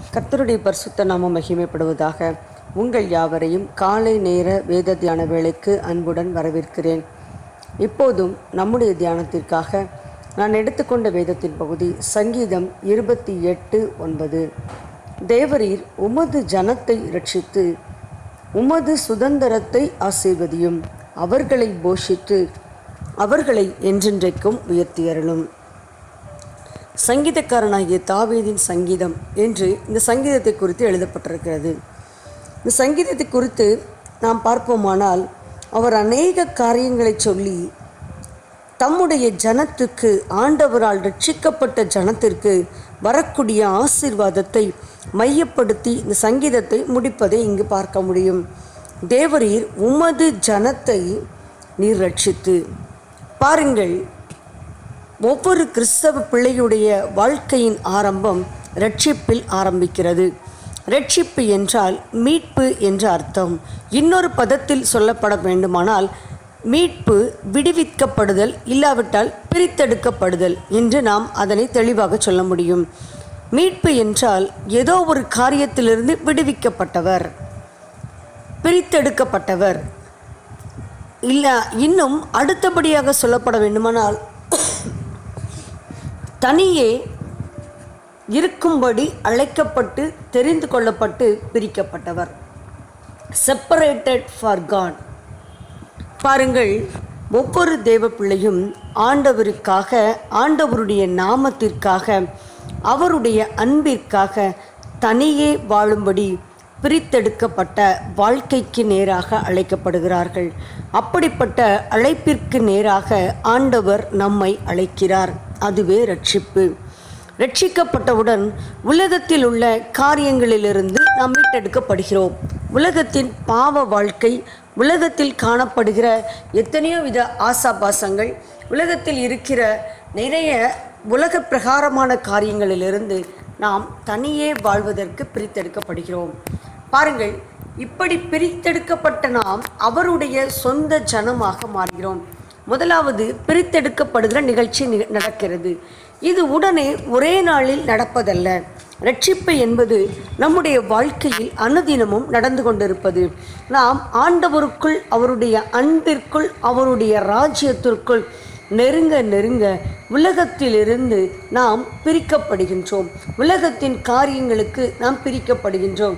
கர்த்தருடைய பரிசுத்த நாமம் மகிமைப்படுவதாக உங்கள் யாவரையும் காலை நேர வேத தியான வேளைக்கு அன்புடன் வரவேற்கிறேன் இப்போதும் நம்முடைய தியானத்திற்காக நான் எடுத்துக்கொண்ட வேதத்தின் பகுதி சங்கீதம் இருபத்தி எட்டு ஒன்பது தேவரீர் உமது ஜனத்தை ரட்சித்து உமது சுதந்திரத்தை ஆசீர்வதியும் அவர்களை போஷித்து அவர்களை என்றென்றைக்கும் உயர்த்தியருளும் சங்கீதக்காரனாகிய தாவீதின் சங்கீதம் என்று இந்த சங்கீதத்தை குறித்து எழுதப்பட்டிருக்கிறது இந்த சங்கீதத்தை குறித்து நாம் பார்ப்போமானால் அவர் அநேக காரியங்களை சொல்லி தம்முடைய ஜனத்துக்கு ஆண்டவரால் ரட்சிக்கப்பட்ட ஜனத்திற்கு வரக்கூடிய ஆசீர்வாதத்தை மையப்படுத்தி இந்த சங்கீதத்தை முடிப்பதை இங்கு பார்க்க முடியும் தேவரீர் உமது ஜனத்தை நீர் ரட்சித்து பாருங்கள் ஒவ்வொரு கிறிஸ்தவ பிள்ளையுடைய வாழ்க்கையின் ஆரம்பம் ரட்சிப்பில் ஆரம்பிக்கிறது ரட்சிப்பு என்றால் மீட்பு என்ற அர்த்தம் இன்னொரு பதத்தில் சொல்லப்பட வேண்டுமானால் மீட்பு விடுவிக்கப்படுதல் இல்லாவிட்டால் பிரித்தெடுக்கப்படுதல் என்று நாம் அதனை தெளிவாக சொல்ல முடியும் மீட்பு என்றால் ஏதோ ஒரு காரியத்திலிருந்து விடுவிக்கப்பட்டவர் பிரித்தெடுக்கப்பட்டவர் இல்லை இன்னும் அடுத்தபடியாக சொல்லப்பட வேண்டுமானால் தனியே இருக்கும்படி அழைக்கப்பட்டு தெரிந்து கொள்ளப்பட்டு பிரிக்கப்பட்டவர் செப்பரேட்டட் ஃபார் காட் பாருங்கள் ஒவ்வொரு தேவ பிள்ளையும் ஆண்டவருக்காக ஆண்டவருடைய நாமத்திற்காக அவருடைய அன்பிற்காக தனியே வாழும்படி பிரித்தெடுக்கப்பட்ட வாழ்க்கைக்கு நேராக அழைக்கப்படுகிறார்கள் அப்படிப்பட்ட அழைப்பிற்கு நேராக ஆண்டவர் நம்மை அழைக்கிறார் அதுவே ரட்சிப்பு ரட்சிக்கப்பட்டவுடன் உலகத்தில் உள்ள காரியங்களிலிருந்து நாம் மீட்டெடுக்கப்படுகிறோம் உலகத்தின் பாவ வாழ்க்கை உலகத்தில் காணப்படுகிற எத்தனையோ வித ஆசாபாசங்கள் உலகத்தில் இருக்கிற நிறைய உலக பிரகாரமான காரியங்களிலிருந்து நாம் தனியே வாழ்வதற்கு பிரித்தெடுக்கப்படுகிறோம் பாருங்கள் இப்படி பிரித்தெடுக்கப்பட்ட நாம் அவருடைய சொந்த ஜனமாக மாறுகிறோம் முதலாவது பிரித்தெடுக்கப்படுகிற நிகழ்ச்சி நி- நடக்கிறது இது உடனே ஒரே நாளில் நடப்பதல்ல ரட்சிப்பு என்பது நம்முடைய வாழ்க்கையில் அனுதினமும் நடந்து கொண்டிருப்பது நாம் ஆண்டவருக்குள் அவருடைய அன்பிற்குள் அவருடைய ராஜ்யத்திற்குள் நெருங்க நெருங்க உலகத்திலிருந்து நாம் பிரிக்கப்படுகின்றோம் உலகத்தின் காரியங்களுக்கு நாம் பிரிக்கப்படுகின்றோம்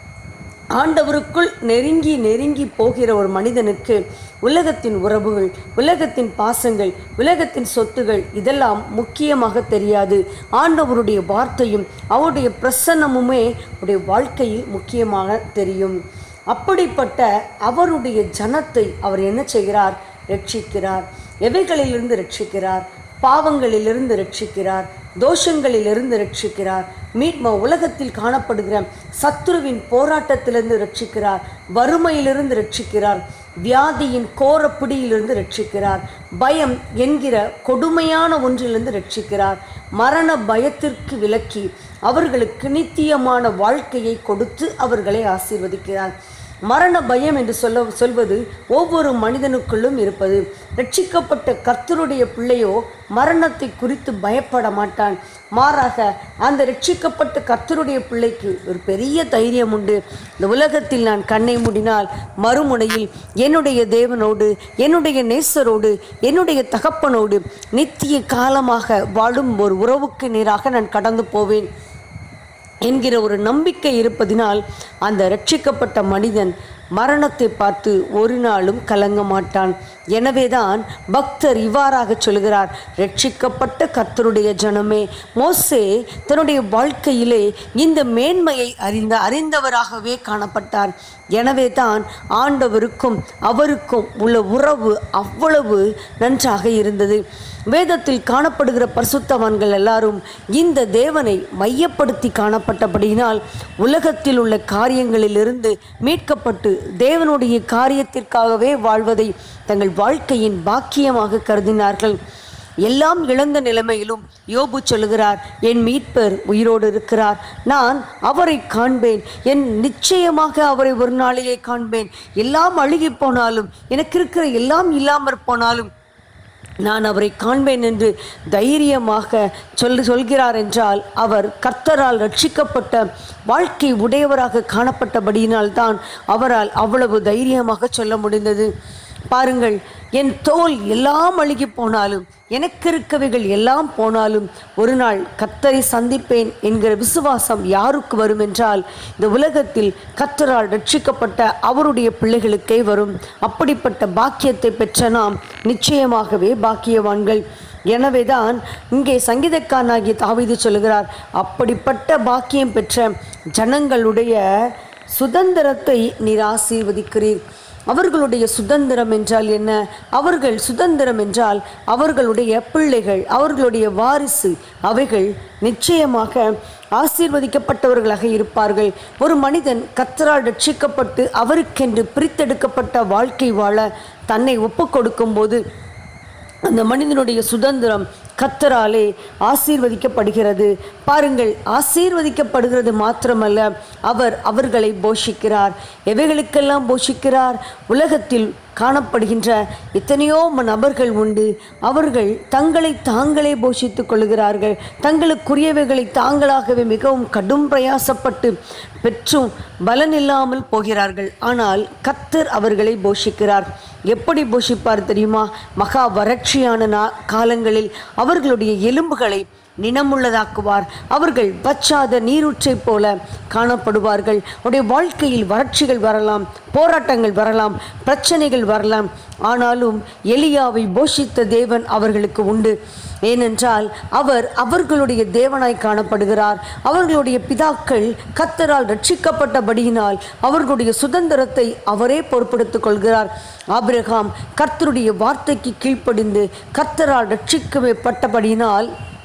ஆண்டவருக்குள் நெருங்கி நெருங்கி போகிற ஒரு மனிதனுக்கு உலகத்தின் உறவுகள் உலகத்தின் பாசங்கள் உலகத்தின் சொத்துகள் இதெல்லாம் முக்கியமாக தெரியாது ஆண்டவருடைய வார்த்தையும் அவருடைய பிரசன்னமுமே அவருடைய வாழ்க்கையில் முக்கியமாக தெரியும் அப்படிப்பட்ட அவருடைய ஜனத்தை அவர் என்ன செய்கிறார் ரட்சிக்கிறார் எவைகளிலிருந்து ரட்சிக்கிறார் பாவங்களிலிருந்து ரட்சிக்கிறார் தோஷங்களிலிருந்து ரட்சிக்கிறார் மீட்ம உலகத்தில் காணப்படுகிற சத்துருவின் போராட்டத்திலிருந்து ரட்சிக்கிறார் வறுமையிலிருந்து ரட்சிக்கிறார் வியாதியின் கோர பிடியிலிருந்து ரட்சிக்கிறார் பயம் என்கிற கொடுமையான ஒன்றிலிருந்து ரட்சிக்கிறார் மரண பயத்திற்கு விலக்கி அவர்களுக்கு நித்தியமான வாழ்க்கையை கொடுத்து அவர்களை ஆசீர்வதிக்கிறார் மரண பயம் என்று சொல்ல சொல்வது ஒவ்வொரு மனிதனுக்குள்ளும் இருப்பது ரட்சிக்கப்பட்ட கர்த்தருடைய பிள்ளையோ மரணத்தை குறித்து பயப்பட மாட்டான் மாறாக அந்த ரட்சிக்கப்பட்ட கர்த்தருடைய பிள்ளைக்கு ஒரு பெரிய தைரியம் உண்டு இந்த உலகத்தில் நான் கண்ணை மூடினால் மறுமுனையில் என்னுடைய தேவனோடு என்னுடைய நேசரோடு என்னுடைய தகப்பனோடு நித்திய காலமாக வாழும் ஒரு உறவுக்கு நேராக நான் கடந்து போவேன் என்கிற ஒரு நம்பிக்கை இருப்பதினால் அந்த ரட்சிக்கப்பட்ட மனிதன் மரணத்தை பார்த்து ஒரு நாளும் கலங்க மாட்டான் எனவேதான் பக்தர் இவ்வாறாக சொல்கிறார் ரட்சிக்கப்பட்ட கர்த்தருடைய ஜனமே மோசே தன்னுடைய வாழ்க்கையிலே இந்த மேன்மையை அறிந்த அறிந்தவராகவே காணப்பட்டார் எனவே தான் ஆண்டவருக்கும் அவருக்கும் உள்ள உறவு அவ்வளவு நன்றாக இருந்தது வேதத்தில் காணப்படுகிற பரிசுத்தவான்கள் எல்லாரும் இந்த தேவனை மையப்படுத்தி காணப்பட்டபடியினால் உலகத்தில் உள்ள காரியங்களிலிருந்து மீட்கப்பட்டு தேவனுடைய காரியத்திற்காகவே வாழ்வதை தங்கள் வாழ்க்கையின் பாக்கியமாக கருதினார்கள் எல்லாம் இழந்த நிலைமையிலும் யோபு சொல்லுகிறார் என் மீட்பர் உயிரோடு இருக்கிறார் நான் அவரை காண்பேன் என் நிச்சயமாக அவரை ஒரு நாளிலே காண்பேன் எல்லாம் அழுகி போனாலும் எனக்கு இருக்கிற எல்லாம் இல்லாமற் போனாலும் நான் அவரை காண்பேன் என்று தைரியமாக சொல்லி சொல்கிறார் என்றால் அவர் கர்த்தரால் ரட்சிக்கப்பட்ட வாழ்க்கை உடையவராக காணப்பட்டபடியினால் தான் அவரால் அவ்வளவு தைரியமாக சொல்ல முடிந்தது பாருங்கள் என் தோல் எல்லாம் அழுகி போனாலும் எனக்கு இருக்கவைகள் எல்லாம் போனாலும் ஒரு நாள் கத்தரை சந்திப்பேன் என்கிற விசுவாசம் யாருக்கு வரும் என்றால் இந்த உலகத்தில் கத்தரால் ரட்சிக்கப்பட்ட அவருடைய பிள்ளைகளுக்கே வரும் அப்படிப்பட்ட பாக்கியத்தை பெற்ற நாம் நிச்சயமாகவே பாக்கியவான்கள் எனவேதான் இங்கே சங்கீதக்காரனாகிய தாவீது சொல்கிறார் அப்படிப்பட்ட பாக்கியம் பெற்ற ஜனங்களுடைய சுதந்திரத்தை நீர் ஆசீர்வதிக்கிறீர் அவர்களுடைய சுதந்திரம் என்றால் என்ன அவர்கள் சுதந்திரம் என்றால் அவர்களுடைய பிள்ளைகள் அவர்களுடைய வாரிசு அவைகள் நிச்சயமாக ஆசீர்வதிக்கப்பட்டவர்களாக இருப்பார்கள் ஒரு மனிதன் கத்தரால் ரட்சிக்கப்பட்டு அவருக்கென்று பிரித்தெடுக்கப்பட்ட வாழ்க்கை வாழ தன்னை ஒப்புக் கொடுக்கும்போது அந்த மனிதனுடைய சுதந்திரம் கத்தராலே ஆசீர்வதிக்கப்படுகிறது பாருங்கள் ஆசீர்வதிக்கப்படுகிறது மாத்திரமல்ல அவர் அவர்களை போஷிக்கிறார் எவைகளுக்கெல்லாம் போஷிக்கிறார் உலகத்தில் காணப்படுகின்ற எத்தனையோ ம- நபர்கள் உண்டு அவர்கள் தங்களை தாங்களே போஷித்துக் கொள்கிறார்கள் தங்களுக்குரியவைகளை தாங்களாகவே மிகவும் கடும் பிரயாசப்பட்டு பெற்றும் பலன் இல்லாமல் போகிறார்கள் ஆனால் கத்தர் அவர்களை போஷிக்கிறார் எப்படி போஷிப்பார் தெரியுமா மகா வறட்சியான நா- காலங்களில் அவர்களுடைய எலும்புகளை நினமுள்ளதாக்குவார் அவர்கள் வற்றாத நீரூற்றை போல காணப்படுவார்கள் அவருடைய வாழ்க்கையில் வறட்சிகள் வரலாம் போராட்டங்கள் வரலாம் பிரச்சனைகள் வரலாம் ஆனாலும் எலியாவை போஷித்த தேவன் அவர்களுக்கு உண்டு ஏனென்றால் அவர் அவர்களுடைய தேவனாய் காணப்படுகிறார் அவர்களுடைய பிதாக்கள் கத்தரால் ரட்சிக்கப்பட்டபடியினால் அவர்களுடைய சுதந்திரத்தை அவரே பொறுப்படுத்திக் கொள்கிறார் ஆபிரகாம் கர்த்தருடைய வார்த்தைக்கு கீழ்ப்படிந்து கர்த்தரால் ரட்சிக்கப்பட்டபடியினால்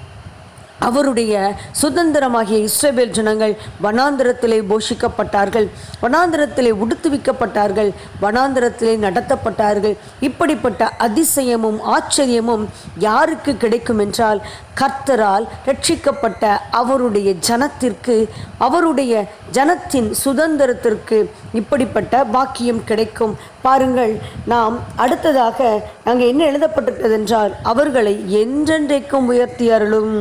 அவருடைய சுதந்திரமாகிய இஸ்ரவேல் ஜனங்கள் வனாந்திரத்திலே போஷிக்கப்பட்டார்கள் வனாந்திரத்திலே உடுத்துவிக்கப்பட்டார்கள் வனாந்திரத்திலே நடத்தப்பட்டார்கள் இப்படிப்பட்ட அதிசயமும் ஆச்சரியமும் யாருக்கு கிடைக்கும் என்றால் கர்த்தரால் ரட்சிக்கப்பட்ட அவருடைய ஜனத்திற்கு அவருடைய ஜனத்தின் சுதந்திரத்திற்கு இப்படிப்பட்ட பாக்கியம் கிடைக்கும் பாருங்கள் நாம் அடுத்ததாக அங்கே என்ன எழுதப்பட்டிருக்கிறது என்றால் அவர்களை என்றென்றைக்கும் உயர்த்தி அருளும்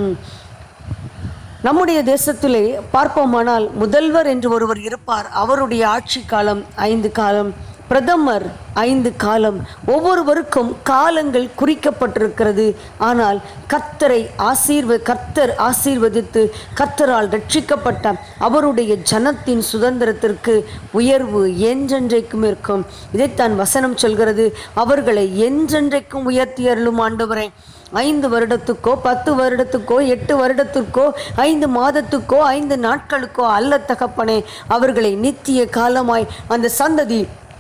நம்முடைய தேசத்திலே பார்ப்போமானால் முதல்வர் என்று ஒருவர் இருப்பார் அவருடைய ஆட்சி காலம் ஐந்து காலம் பிரதமர் ஐந்து காலம் ஒவ்வொருவருக்கும் காலங்கள் குறிக்கப்பட்டிருக்கிறது ஆனால் கர்த்தரை ஆசீர்வ கர்த்தர் ஆசீர்வதித்து கர்த்தரால் ரட்சிக்கப்பட்ட அவருடைய ஜனத்தின் சுதந்திரத்திற்கு உயர்வு என்றென்றைக்கும் இருக்கும் இதைத்தான் வசனம் சொல்கிறது அவர்களை என்றென்றைக்கும் உயர்த்தி அருளும் ஆண்டவரே ஐந்து வருடத்துக்கோ பத்து வருடத்துக்கோ எட்டு வருடத்திற்கோ ஐந்து மாதத்துக்கோ ஐந்து நாட்களுக்கோ அல்ல தகப்பனே அவர்களை நித்திய காலமாய் அந்த சந்ததி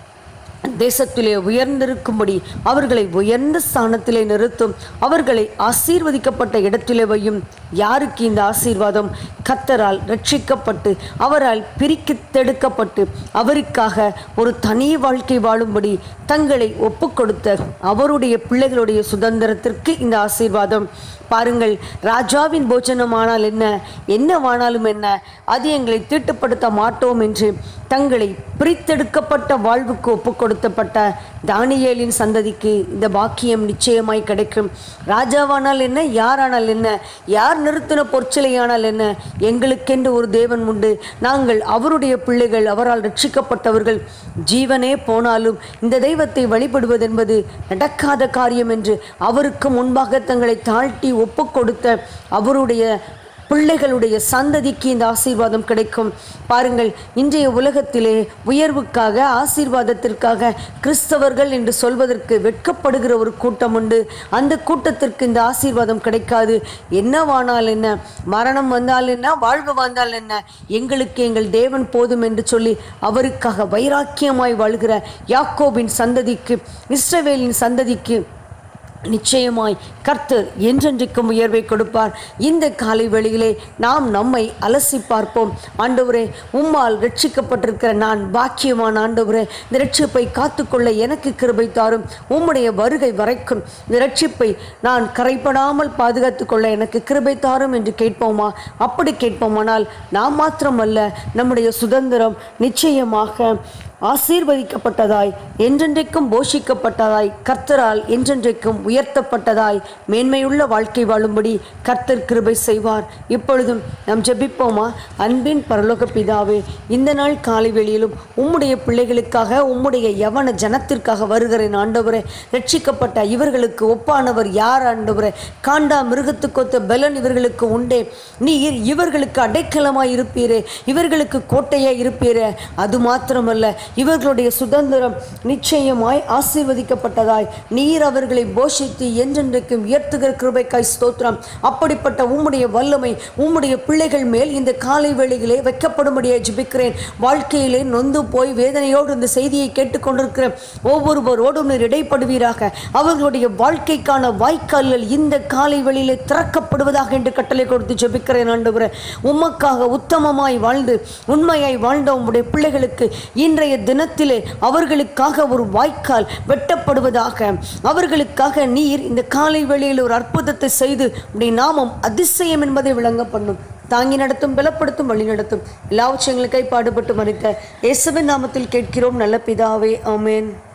தேசத்திலே உயர்ந்திருக்கும்படி அவர்களை உயர்ந்த ஸ்தானத்திலே நிறுத்தும் அவர்களை ஆசீர்வதிக்கப்பட்ட இடத்திலே வையும் யாருக்கு இந்த ஆசீர்வாதம் கத்தரால் ரட்சிக்கப்பட்டு அவரால் பிரிக்கத்தெடுக்கப்பட்டு அவருக்காக ஒரு தனி வாழ்க்கை வாழும்படி தங்களை ஒப்புக்கொடுத்த அவருடைய பிள்ளைகளுடைய சுதந்திரத்திற்கு இந்த ஆசீர்வாதம் பாருங்கள் ராஜாவின் போஜனமானால் என்ன என்னவானாலும் என்ன அது எங்களை தீட்டுப்படுத்த மாட்டோம் என்று தங்களை பிரித்தெடுக்கப்பட்ட வாழ்வுக்கு ஒப்புக்கொடுத்தப்பட்ட தானியேலின் சந்ததிக்கு இந்த பாக்கியம் நிச்சயமாய் கிடைக்கும் ராஜாவானால் என்ன யாரானால் என்ன யார் நிறுத்தின பொற்சிலையானால் என்ன எங்களுக்கென்று ஒரு தேவன் உண்டு நாங்கள் அவருடைய பிள்ளைகள் அவரால் ரட்சிக்கப்பட்டவர்கள் ஜீவனே போனாலும் இந்த தெய்வத்தை வழிபடுவதென்பது நடக்காத காரியம் என்று அவருக்கு முன்பாக தங்களை தாழ்த்தி ஒப்புக்கொடுத்த அவருடைய பிள்ளைகளுடைய சந்ததிக்கு இந்த ஆசீர்வாதம் கிடைக்கும் பாருங்கள் இன்றைய உலகத்திலே உயர்வுக்காக ஆசீர்வாதத்திற்காக கிறிஸ்தவர்கள் என்று சொல்வதற்கு வெட்கப்படுகிற ஒரு கூட்டம் உண்டு அந்த கூட்டத்திற்கு இந்த ஆசீர்வாதம் கிடைக்காது என்னவானால் என்ன மரணம் வந்தால் என்ன வாழ்வு வந்தால் என்ன எங்களுக்கு எங்கள் தேவன் போதும் என்று சொல்லி அவருக்காக வைராக்கியமாய் வாழ்கிற யாக்கோபின் சந்ததிக்கு இஸ்ரவேலின் சந்ததிக்கு நிச்சயமாய் கர்த்தர் என்றென்றைக்கும் உயர்வை கொடுப்பார் இந்த காலை வேளையிலே நாம் நம்மை அலசி பார்ப்போம் ஆண்டவரே உம்மால் ரட்சிக்கப்பட்டிருக்கிற நான் பாக்கியமான ஆண்டவரே இந்த ரட்சிப்பை காத்துக்கொள்ள எனக்கு கிருபை தாரும் உம்முடைய வருகை வரைக்கும் இந்த ரட்சிப்பை நான் கரைப்படாமல் பாதுகாத்துக் கொள்ள எனக்கு கிருபை தாரும் என்று கேட்போமா அப்படி கேட்போமானால் நாம் மாத்திரமல்ல நம்முடைய சுதந்திரம் நிச்சயமாக ஆசீர்வதிக்கப்பட்டதாய் என்றென்றைக்கும் போஷிக்கப்பட்டதாய் கர்த்தரால் என்றென்றைக்கும் உயர்த்தப்பட்டதாய் மேன்மையுள்ள வாழ்க்கை வாழும்படி கர்த்தர் கிருபை செய்வார் இப்பொழுதும் நாம் ஜெபிப்போமா அன்பின் பரலோக பிதாவே இந்த நாள் காலை வேளையிலும் உம்முடைய பிள்ளைகளுக்காக உம்முடைய யவன ஜனத்திற்காக வருகிறேன் ஆண்டவரே ரட்சிக்கப்பட்ட இவர்களுக்கு ஒப்பானவர் யார் ஆண்டவரே காண்டா மிருகத்துக்கொத்த பலன் இவர்களுக்கு உண்டே நீர் இவர்களுக்கு அடைக்கலமாய் இருப்பீரே இவர்களுக்கு கோட்டையாய் இருப்பீரே அது மாத்திரமல்ல இவர்களுடைய சுதந்திரம் நிச்சயமாய் ஆசீர்வதிக்கப்பட்டதாய் நீர் அவர்களை போஷித்து என்றென்றைக்கும் உயர்த்துகிற கிருபைக்காய் ஸ்தோத்திரம் அப்படிப்பட்ட உம்முடைய வல்லமை உம்முடைய பிள்ளைகள் மேல் இந்த காலை வேளையிலே வைக்கப்படும்படியாக ஜெபிக்கிறேன் வாழ்க்கையிலே நொந்து போய் வேதனையோடு இந்த செய்தியை கேட்டுக்கொண்டிருக்கிற ஒவ்வொருவரோடும் நீர் இடைப்படுவீராக அவர்களுடைய வாழ்க்கைக்கான வாய்க்கால்கள் இந்த காலை வேளையிலே திறக்கப்படுவதாக என்று கட்டளை கொடுத்து ஜெபிக்கிறேன் ஆண்டவரே உமக்காக உத்தமமாய் வாழ்ந்து உண்மையாய் வாழ்ந்த உம்முடைய பிள்ளைகளுக்கு இன்றைய தினத்திலே அவர்களுக்காக ஒரு வாய்க்கால் வெட்டப்படுவதாக அவர்களுக்காக நீர் இந்த காலை வேளையில் ஒரு அற்புதத்தை செய்து உடைய நாமம் அதிசயம் என்பதை விளங்க பண்ணும் தாங்கி நடத்தும் பலப்படுத்தும் வழி நடத்தும் எல்லா விஷயங்களுக்காய் பாடுபட்டு மறித்த இயேசுவின் நாமத்தில் கேட்கிறோம் நல்ல பிதாவே ஆமென்